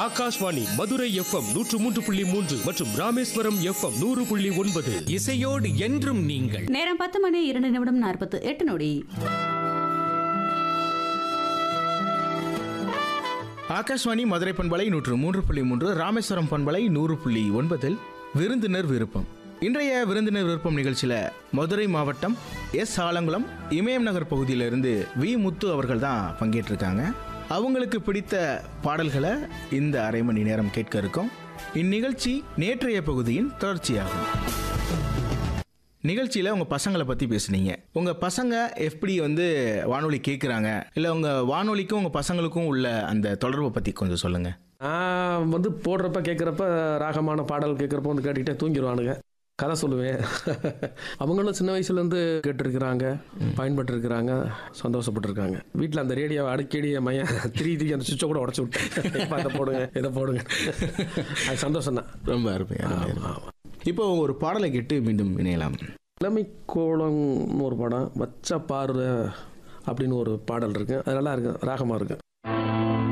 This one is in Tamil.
ஆகாஷ்வாணி மதுரை எஃப்எம் நூற்று மூன்று புள்ளி மூன்று மற்றும் ராமேஸ்வரம் எஃப்எம் நூறு புள்ளி ஒன்பது இசையோடு என்றும் நீங்கள் நேரம் பத்து மணி இரண்டு நிமிடம் நாற்பத்து எட்டு நொடி ஆகாஷ்வாணி மதுரை பண்பலை நூற்று மூன்று புள்ளி மூன்று ராமேஸ்வரம் பண்பலை நூறு புள்ளி ஒன்பதில் விருந்தினர் விருப்பம் இன்றைய விருந்தினர் விருப்பம் நிகழ்ச்சியில் மதுரை மாவட்டம் எஸ் ஆலங்குளம் இமயம் நகர் பகுதியிலிருந்து வி முத்து அவர்கள் தான் பங்கேற்றிருக்காங்க அவங்களுக்கு பிடித்த பாடல்களை இந்த அரை மணி நேரம் கேட்க இருக்கோம் இந்நிகழ்ச்சி நேற்றைய பகுதியின் தொடர்ச்சியாகும் நிகழ்ச்சியில் உங்கள் பசங்களை பற்றி பேசுனீங்க உங்கள் பசங்க எப்படி வந்து வானொலி கேட்குறாங்க இல்லை உங்கள் வானொலிக்கும் உங்கள் பசங்களுக்கும் உள்ள அந்த தொடர்பை பற்றி கொஞ்சம் சொல்லுங்கள் நான் வந்து போடுறப்ப கேட்குறப்ப ராகமான பாடல் கேட்குறப்ப வந்து கேட்டுக்கிட்டே தூங்கிடுவானுங்க கதை சொல்லுவேன் அவங்களும் சின்ன வயசுலேருந்து கேட்டிருக்கிறாங்க பயன்பட்டுருக்கிறாங்க சந்தோஷப்பட்டிருக்காங்க வீட்டில் அந்த ரேடியோவை அடிக்கடி என் மையன் திரி திரி அந்த சுவிட்சை கூட உடச்சி விட்டேன் இப்போ அதை போடுங்க இதை போடுங்க அது சந்தோஷம் தான் ரொம்ப அருமையாக இப்போ ஒரு பாடலை கேட்டு மீண்டும் இணையலாம் இளமை கோலம்னு ஒரு படம் வச்ச பார்வை அப்படின்னு ஒரு பாடல் இருக்கு அது நல்லா இருக்கு ராகமாக இருக்கு